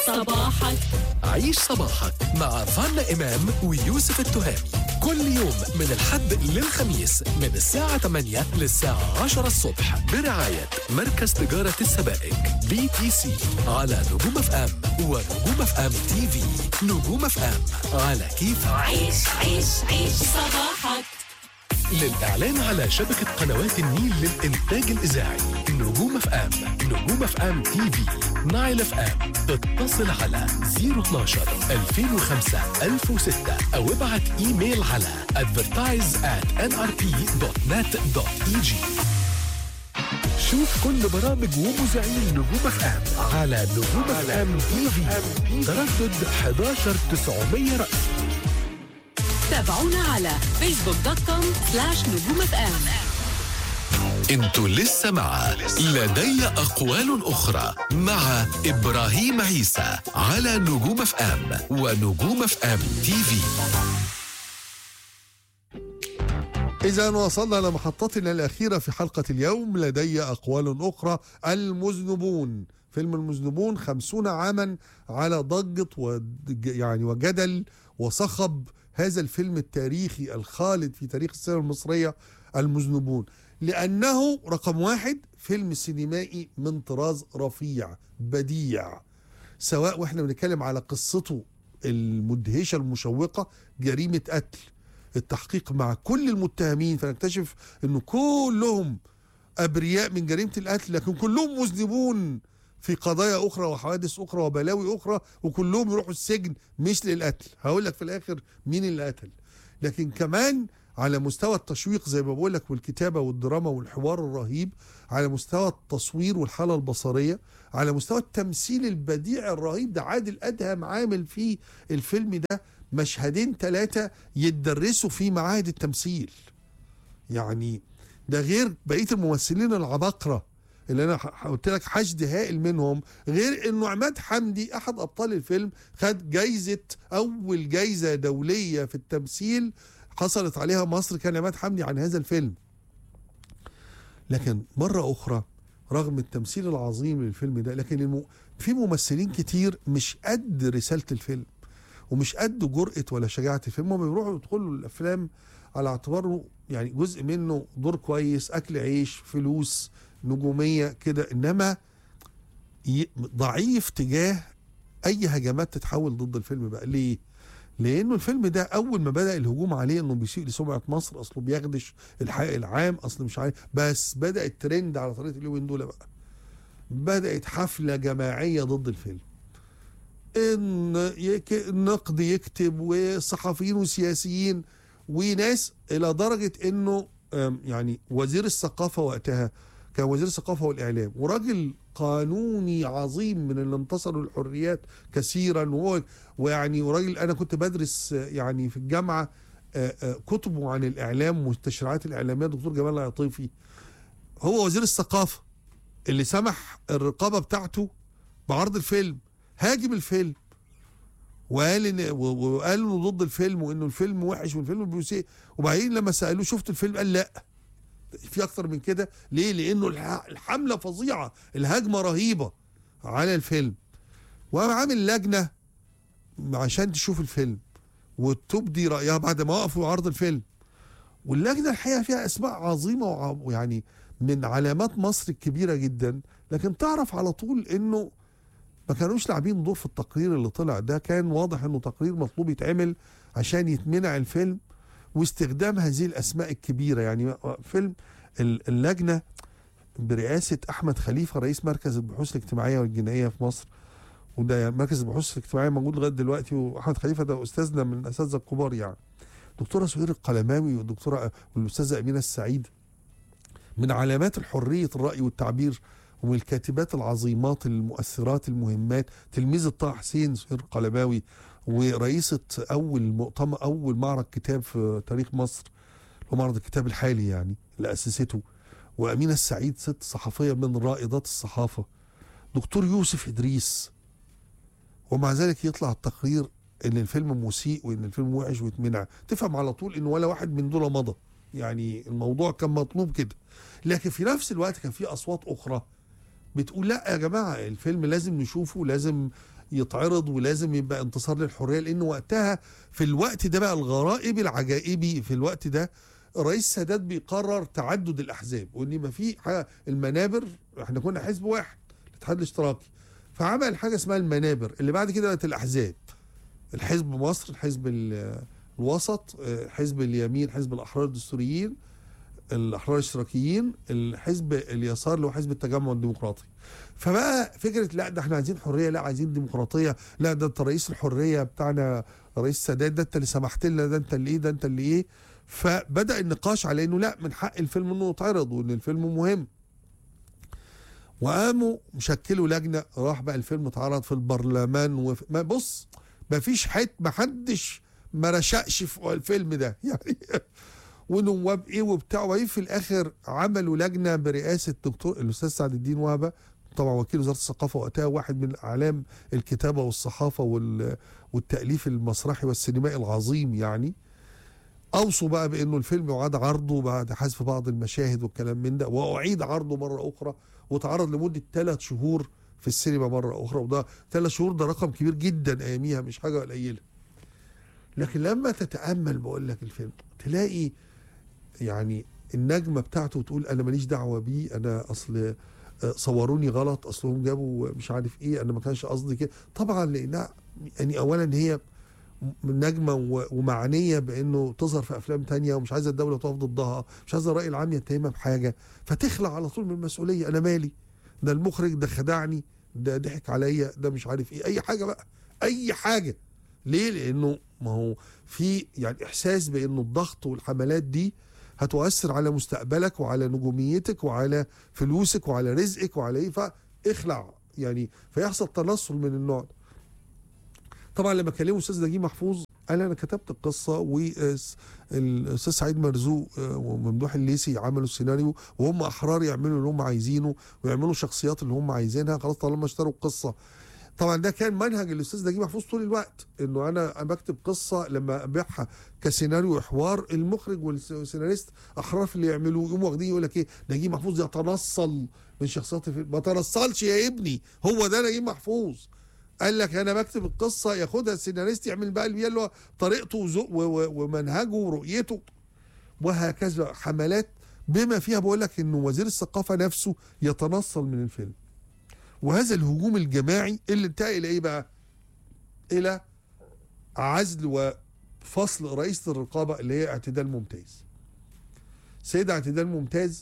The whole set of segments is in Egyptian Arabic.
صباحك عيش صباحك مع فانا إمام ويوسف التهامي كل يوم من الحد للخميس من الساعة 8 للساعة 10 الصبح برعاية مركز تجارة السبائك بي تي سي على نجوم اف ام ونجوم اف ام تي في نجوم اف ام على كيف عيش عيش عيش صباحك للإعلان على شبكة قنوات النيل للإنتاج الإذاعي نجوم اف ام نجوم اف ام تي في نايل اف ام اتصل على 012 2005 1006 أو ابعت إيميل على advertise at nrp.net.eg شوف كل برامج ومذيعين نجوم اف ام على نجوم اف ام تي في تردد 11900 رأس تابعونا على فيسبوك دوت كوم سلاش نجوم اف ام انتوا لسه مع لدي اقوال اخرى مع ابراهيم عيسى على نجوم اف ام ونجوم اف ام تي في إذا وصلنا لمحطتنا الأخيرة في حلقة اليوم لدي أقوال أخرى المذنبون فيلم المذنبون خمسون عاما على ضجة و يعني وجدل وصخب هذا الفيلم التاريخي الخالد في تاريخ السينما المصرية المذنبون لأنه رقم واحد فيلم سينمائي من طراز رفيع بديع سواء واحنا بنتكلم على قصته المدهشة المشوقة جريمة قتل التحقيق مع كل المتهمين فنكتشف انه كلهم ابرياء من جريمه القتل لكن كلهم مذنبون في قضايا اخرى وحوادث اخرى وبلاوي اخرى وكلهم يروحوا السجن مش للقتل هقول لك في الاخر مين اللي قتل لكن كمان على مستوى التشويق زي ما بقول لك والكتابه والدراما والحوار الرهيب على مستوى التصوير والحاله البصريه على مستوى التمثيل البديع الرهيب ده عادل ادهم عامل فيه الفيلم ده مشهدين ثلاثه يتدرسوا في معاهد التمثيل يعني ده غير بقيه الممثلين العباقره اللي انا ح- قلت لك حشد هائل منهم غير انه عماد حمدي احد ابطال الفيلم خد جايزه اول جايزه دوليه في التمثيل حصلت عليها مصر كان عماد حمدي عن هذا الفيلم لكن مره اخرى رغم التمثيل العظيم للفيلم ده لكن الم... في ممثلين كتير مش قد رساله الفيلم ومش قد جرأة ولا شجاعة الفيلم هم بيروحوا يدخلوا الافلام على اعتباره يعني جزء منه دور كويس اكل عيش فلوس نجوميه كده انما ي- ضعيف تجاه اي هجمات تتحول ضد الفيلم بقى ليه؟ لانه الفيلم ده اول ما بدا الهجوم عليه انه بيسيء لسمعه مصر اصله بيخدش الحق العام اصله مش عارف بس بدا الترند على طريقه اليومين دول بقى بدات حفله جماعيه ضد الفيلم ان يك... النقد يكتب وصحفيين وسياسيين وناس الى درجه انه أم، يعني وزير الثقافه وقتها كان وزير الثقافه والاعلام وراجل قانوني عظيم من اللي انتصروا الحريات كثيرا وهو ويعني وراجل انا كنت بدرس آه، يعني في الجامعه آه، آه، كتبه عن الاعلام والتشريعات الاعلاميه دكتور جمال العطيفي هو وزير الثقافه اللي سمح الرقابه بتاعته بعرض الفيلم هاجم الفيلم وقال ان و- وقال انه ضد الفيلم وانه الفيلم وحش والفيلم بيسيء وبعدين لما سالوه شفت الفيلم قال لا في اكتر من كده ليه لانه الح- الحمله فظيعه الهجمه رهيبه على الفيلم وقام عامل لجنه عشان تشوف الفيلم وتبدي رايها بعد ما وقفوا عرض الفيلم واللجنه الحقيقه فيها اسماء عظيمه وع- ويعني من علامات مصر الكبيره جدا لكن تعرف على طول انه ما كانوش لاعبين دور في التقرير اللي طلع ده كان واضح انه تقرير مطلوب يتعمل عشان يتمنع الفيلم واستخدام هذه الاسماء الكبيره يعني فيلم ال- اللجنه برئاسه احمد خليفه رئيس مركز البحوث الاجتماعيه والجنائيه في مصر وده يعني مركز البحوث الاجتماعيه موجود لغايه دلوقتي واحمد خليفه ده استاذنا من الاساتذه الكبار يعني دكتوره سهير القلماوي والدكتوره والاستاذه امينه السعيد من علامات الحريه الراي والتعبير ومن الكاتبات العظيمات المؤثرات المهمات تلميذة طه حسين سهير القلماوي ورئيسة أول مؤتمر أول معرض كتاب في تاريخ مصر اللي هو معرض الكتاب الحالي يعني اللي أسسته وأمينة السعيد ست صحفية من رائدات الصحافة دكتور يوسف إدريس ومع ذلك يطلع التقرير ان الفيلم مسيء وان الفيلم وحش ويتمنع تفهم على طول ان ولا واحد من دول مضى يعني الموضوع كان مطلوب كده لكن في نفس الوقت كان في اصوات اخرى بتقول لا يا جماعه الفيلم لازم نشوفه لازم يتعرض ولازم يبقى انتصار للحريه لان وقتها في الوقت ده بقى الغرائب العجائبي في الوقت ده رئيس السادات بيقرر تعدد الاحزاب وان ما في حاجة- المنابر احنا كنا حزب واحد الاتحاد الاشتراكي فعمل حاجه اسمها المنابر اللي بعد كده بقت الاحزاب الحزب مصر الحزب ال- الوسط آه، حزب اليمين حزب الاحرار الدستوريين الاحرار الاشتراكيين الحزب اليسار اللي هو حزب التجمع الديمقراطي فبقى فكره لا ده احنا عايزين حريه لا عايزين ديمقراطيه لا ده انت رئيس الحريه بتاعنا رئيس السادات ده انت اللي سمحت لنا ده انت اللي ايه ده انت اللي ايه فبدا النقاش على انه لا من حق الفيلم انه يتعرض وان الفيلم مهم وقاموا مشكلوا لجنه راح بقى الفيلم اتعرض في البرلمان وفي ما بص ما فيش حت ما حدش ما رشقش في الفيلم ده يعني ونواب ايه وبتاع وبعدين في الاخر عملوا لجنه برئاسه الدكتور الاستاذ سعد الدين وهبه طبعا وكيل وزاره الثقافه وقتها واحد من اعلام الكتابه والصحافه وال والتاليف المسرحي والسينمائي العظيم يعني اوصوا بقى بانه الفيلم يعاد عرضه بعد حذف بعض المشاهد والكلام من ده واعيد عرضه مره اخرى وتعرض لمده ثلاث شهور في السينما مره اخرى وده ثلاث شهور ده رقم كبير جدا اياميها مش حاجه قليله لكن لما تتامل بقول لك الفيلم تلاقي يعني النجمه بتاعته تقول انا ماليش دعوه بيه انا اصل آه، صوروني غلط اصلهم جابوا مش عارف ايه انا ما كانش قصدي كده طبعا لانها يعني اولا هي نجمه و- ومعنيه بانه تظهر في افلام تانية ومش عايزه الدوله تقف ضدها مش عايزه الراي العام يتهمها بحاجه فتخلع على طول من المسؤوليه انا مالي ده المخرج ده خدعني ده ضحك عليا ده مش عارف ايه اي حاجه بقى اي حاجه ليه لانه ما هو في يعني احساس بانه الضغط والحملات دي هتؤثر على مستقبلك وعلى نجوميتك وعلى فلوسك وعلى رزقك وعلى ايه فاخلع يعني فيحصل تنصل من النوع ده طبعا لما كلموا الاستاذ نجيب محفوظ قال انا كتبت القصه والاستاذ سعيد مرزوق آه، وممدوح الليسي عملوا السيناريو وهم احرار يعملوا اللي هم عايزينه ويعملوا الشخصيات اللي هم عايزينها خلاص طالما اشتروا القصه طبعا ده كان منهج الاستاذ نجيب محفوظ طول الوقت انه انا أنا بكتب قصه لما ابيعها كسيناريو وحوار المخرج والسيناريست احرار في اللي يعملوا يقوموا واخدين يقول لك ايه نجيب محفوظ يتنصل من شخصيات الفيلم ما تنصلش يا ابني هو ده نجيب محفوظ قال لك انا بكتب القصه ياخدها السيناريست يعمل بقى اللي اللي هو طريقته وذوق و- و- ومنهجه ورؤيته وهكذا حملات بما فيها بقول لك انه وزير الثقافه نفسه يتنصل من الفيلم وهذا الهجوم الجماعي اللي انتهى الى ايه بقى؟ الى عزل وفصل رئيسه الرقابه اللي هي اعتدال ممتاز. سيدة اعتدال ممتاز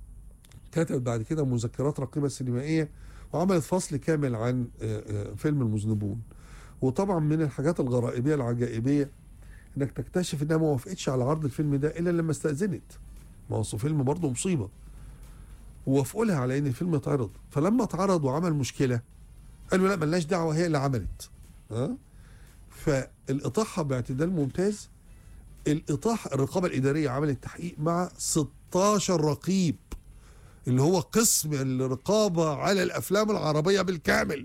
كتبت بعد كده مذكرات راقبه سينمائيه وعملت فصل كامل عن آه، آه، فيلم المذنبون. وطبعا من الحاجات الغرائبيه العجائبيه انك تكتشف انها ما وافقتش على عرض الفيلم ده الا لما استاذنت. ما هو أصل فيلم برضه مصيبه. ووافقوا لها على ان الفيلم يتعرض فلما اتعرض وعمل مشكله قالوا لا ملناش دعوه هي اللي عملت ها فالاطاحه باعتدال ممتاز الاطاحه الرقابه الاداريه عملت تحقيق مع 16 رقيب اللي هو قسم الرقابه على الافلام العربيه بالكامل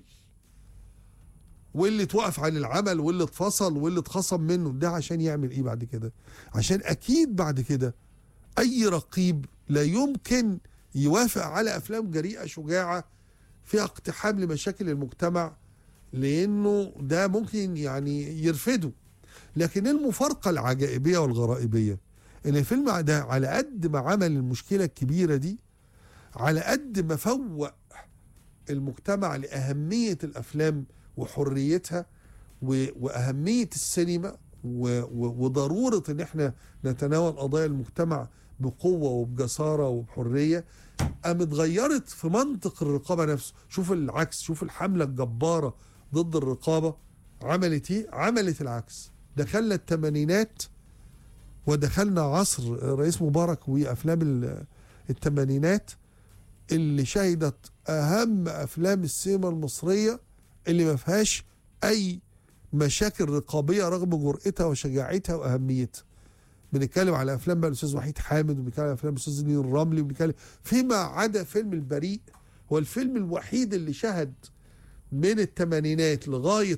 واللي اتوقف عن العمل واللي اتفصل واللي اتخصم منه ده عشان يعمل ايه بعد كده عشان اكيد بعد كده اي رقيب لا يمكن يوافق على افلام جريئه شجاعه فيها اقتحام لمشاكل المجتمع لانه ده ممكن يعني يرفده لكن المفارقه العجائبيه والغرائبيه ان الفيلم ده على قد ما عمل المشكله الكبيره دي على قد ما فوق المجتمع لاهميه الافلام وحريتها و- واهميه السينما و- و- وضروره ان احنا نتناول قضايا المجتمع بقوه وبجساره وبحريه قامت اتغيرت في منطق الرقابه نفسه شوف العكس شوف الحمله الجباره ضد الرقابه عملت ايه عملت العكس دخلنا الثمانينات ودخلنا عصر رئيس مبارك وافلام ال- الثمانينات اللي شهدت اهم افلام السينما المصريه اللي ما فيهاش اي مشاكل رقابيه رغم جرأتها وشجاعتها واهميتها بنتكلم على افلام بقى الاستاذ وحيد حامد وبنتكلم على افلام الاستاذ نيل الرملي وبنتكلم فيما عدا فيلم البريء هو الفيلم الوحيد اللي شهد من الثمانينات لغايه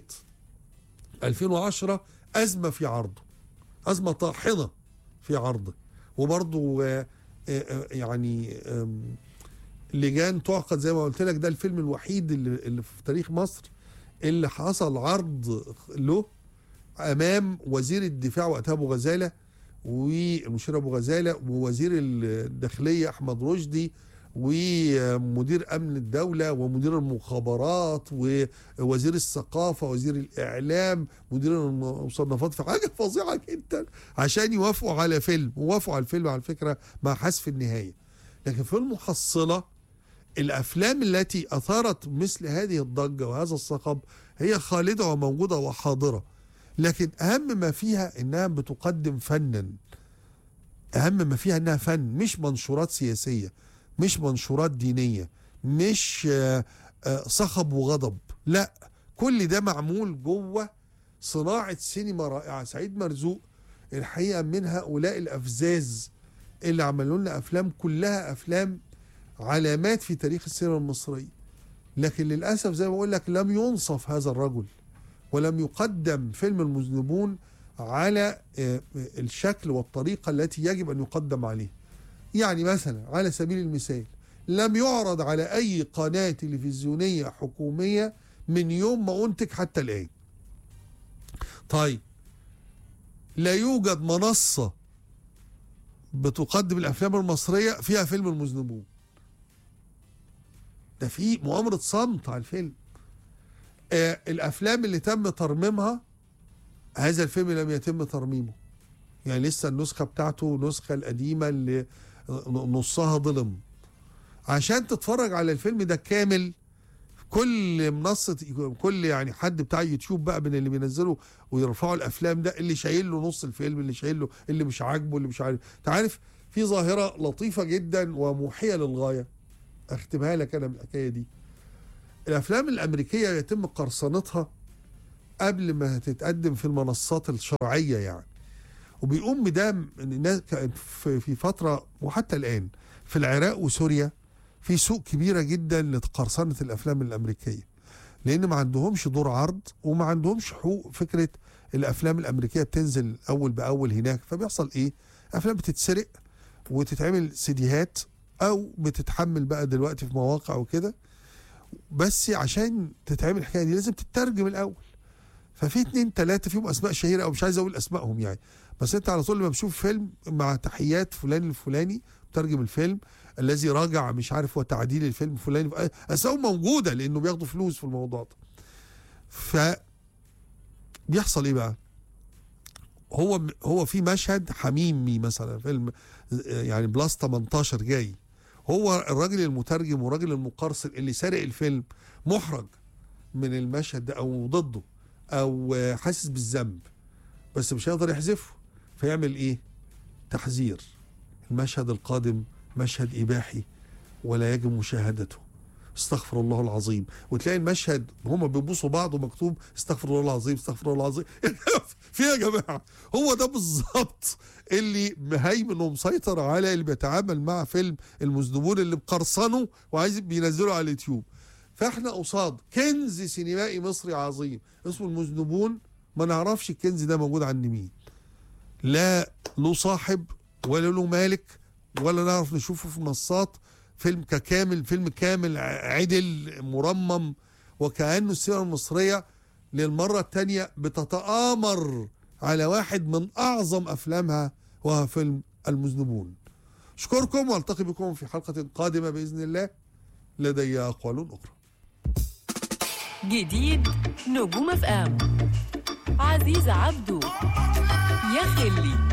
2010 ازمه في عرضه ازمه طاحنه في عرضه وبرضه آه، آه، آه، يعني آم، لجان تعقد زي ما قلت لك ده الفيلم الوحيد اللي, اللي في تاريخ مصر اللي حصل عرض له امام وزير الدفاع وقتها ابو غزاله والمشير ابو غزاله ووزير الداخليه احمد رشدي ومدير امن الدوله ومدير المخابرات ووزير الثقافه وزير الاعلام مدير المصنفات في حاجه فظيعه جدا عشان يوافقوا على فيلم ووافقوا على الفيلم على فكره مع حذف النهايه لكن في المحصله الافلام التي اثارت مثل هذه الضجه وهذا الصخب هي خالده وموجوده وحاضره لكن اهم ما فيها انها بتقدم فنا اهم ما فيها انها فن مش منشورات سياسيه مش منشورات دينيه مش آه، آه، صخب وغضب لا كل ده معمول جوه صناعه سينما رائعه سعيد مرزوق الحقيقه من هؤلاء الافزاز اللي عملوا لنا افلام كلها افلام علامات في تاريخ السينما المصريه لكن للاسف زي ما بقول لك لم ينصف هذا الرجل ولم يقدم فيلم المذنبون على آه، الشكل والطريقه التي يجب ان يقدم عليه يعني مثلا على سبيل المثال لم يعرض على اي قناه تلفزيونيه حكوميه من يوم ما انتج حتى الان طيب لا يوجد منصه بتقدم الافلام المصريه فيها فيلم المذنبون ده في مؤامره صمت على الفيلم آه الافلام اللي تم ترميمها هذا الفيلم لم يتم ترميمه يعني لسه النسخه بتاعته النسخه القديمه اللي نصها ظلم عشان تتفرج على الفيلم ده كامل كل منصة كل يعني حد بتاع يوتيوب بقى من اللي بينزلوا ويرفعوا الافلام ده اللي شايل له نص الفيلم اللي شايل له اللي مش عاجبه اللي مش عارف انت عارف في ظاهرة لطيفة جدا وموحية للغاية اختمها لك انا من الحكاية دي الافلام الامريكية يتم قرصنتها قبل ما تتقدم في المنصات الشرعية يعني وبيقوم بده الناس في في فتره وحتى الان في العراق وسوريا في سوق كبيره جدا لقرصنه الافلام الامريكيه لان ما عندهمش دور عرض وما عندهمش حقوق فكره الافلام الامريكيه بتنزل اول باول هناك فبيحصل ايه افلام بتتسرق وتتعمل سيديهات او بتتحمل بقى دلوقتي في مواقع وكده بس عشان تتعمل الحكايه دي لازم تترجم الاول ففي اتنين تلاته فيهم اسماء شهيره او مش عايز اقول اسمائهم يعني بس انت على طول لما بتشوف فيلم مع تحيات فلان الفلاني ترجم الفيلم الذي راجع مش عارف هو تعديل الفيلم الفلاني اسمائهم موجوده لانه بياخدوا فلوس في الموضوع ده ف بيحصل ايه بقى هو هو في مشهد حميمي مثلا فيلم يعني بلس 18 جاي هو الراجل المترجم والراجل المقرصن اللي سارق الفيلم محرج من المشهد ده او ضده او حاسس بالذنب بس مش هيقدر يحذفه فيعمل ايه تحذير المشهد القادم مشهد اباحي ولا يجب مشاهدته استغفر الله العظيم وتلاقي المشهد هما بيبوسوا بعض ومكتوب استغفر الله العظيم استغفر الله العظيم في يا جماعه هو ده بالظبط اللي مهيمن ومسيطر على اللي بيتعامل مع فيلم المذنبون اللي مقرصنه وعايز بينزله على اليوتيوب فاحنا قصاد كنز سينمائي مصري عظيم اسمه المذنبون ما نعرفش الكنز ده موجود عند مين لا له صاحب ولا له مالك ولا نعرف نشوفه في منصات فيلم ككامل فيلم كامل عدل مرمم وكأنه السينما المصرية للمرة الثانية بتتآمر على واحد من أعظم أفلامها وهو فيلم المذنبون أشكركم والتقي بكم في حلقة قادمة بإذن الله لدي أقوال أخرى جديد نجوم اف ام عزيز عبده يا خلي